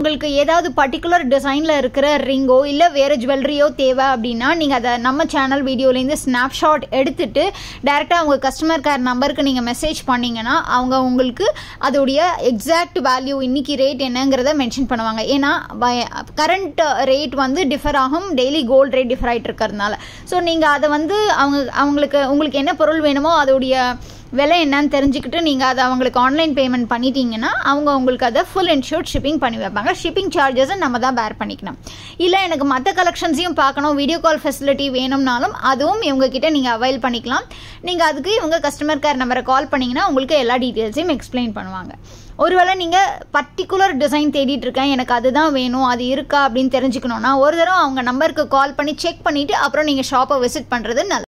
உங்களுக்கு ஏதாவது பர்டிகுலர் டிசைனில் இருக்கிற ரிங்கோ இல்லை வேறு ஜுவல்லரியோ தேவை அப்படின்னா நீங்கள் அதை நம்ம சேனல் வீடியோலேருந்து ஸ்னாப்ஷாட் எடுத்துட்டு டேரெக்டாக உங்கள் கஸ்டமர் கேர் நம்பருக்கு நீங்கள் மெசேஜ் பண்ணிங்கன்னா அவங்க உங்களுக்கு அதோடைய எக்ஸாக்ட் வேல்யூ இன்னைக்கு ரேட் என்னங்கிறத மென்ஷன் பண்ணுவாங்க ஏன்னா கரண்ட் ரேட் வந்து டிஃபர் ஆகும் டெய்லி கோல்ட் ரேட் டிஃபர் ஆகிட்டு இருக்கிறதுனால ஸோ நீங்கள் அதை வந்து அவங்க அவங்களுக்கு உங்களுக்கு என்ன பொருள் வேணுமோ அதோடைய விலை என்னன்னு தெரிஞ்சுக்கிட்டு நீங்கள் அதை அவங்களுக்கு ஆன்லைன் பேமெண்ட் பண்ணிட்டீங்கன்னா அவங்க உங்களுக்கு அதை ஃபுல் இன்ஷூர்ட் ஷிப்பிங் பண்ணி வைப்பாங்க ஷிப்பிங் சார்ஜஸை நம்ம தான் பேர் பண்ணிக்கணும் இல்லை எனக்கு மற்ற கலெக்ஷன்ஸையும் பார்க்கணும் வீடியோ கால் ஃபெசிலிட்டி வேணும்னாலும் அதுவும் இவங்க கிட்ட நீங்கள் அவைல் பண்ணிக்கலாம் நீங்கள் அதுக்கு இவங்க கஸ்டமர் கேர் நம்பரை கால் பண்ணிங்கன்னா உங்களுக்கு எல்லா டீட்டெயில்ஸையும் எக்ஸ்பிளைன் பண்ணுவாங்க ஒருவேளை நீங்கள் பர்டிகுலர் டிசைன் தேடிட்டு இருக்கேன் எனக்கு அதுதான் வேணும் அது இருக்கா அப்படின்னு தெரிஞ்சுக்கணுன்னா ஒரு தடவை அவங்க நம்பருக்கு கால் பண்ணி செக் பண்ணிவிட்டு அப்புறம் நீங்கள் ஷாப்பை விசிட் பண்ணுறது நல்லது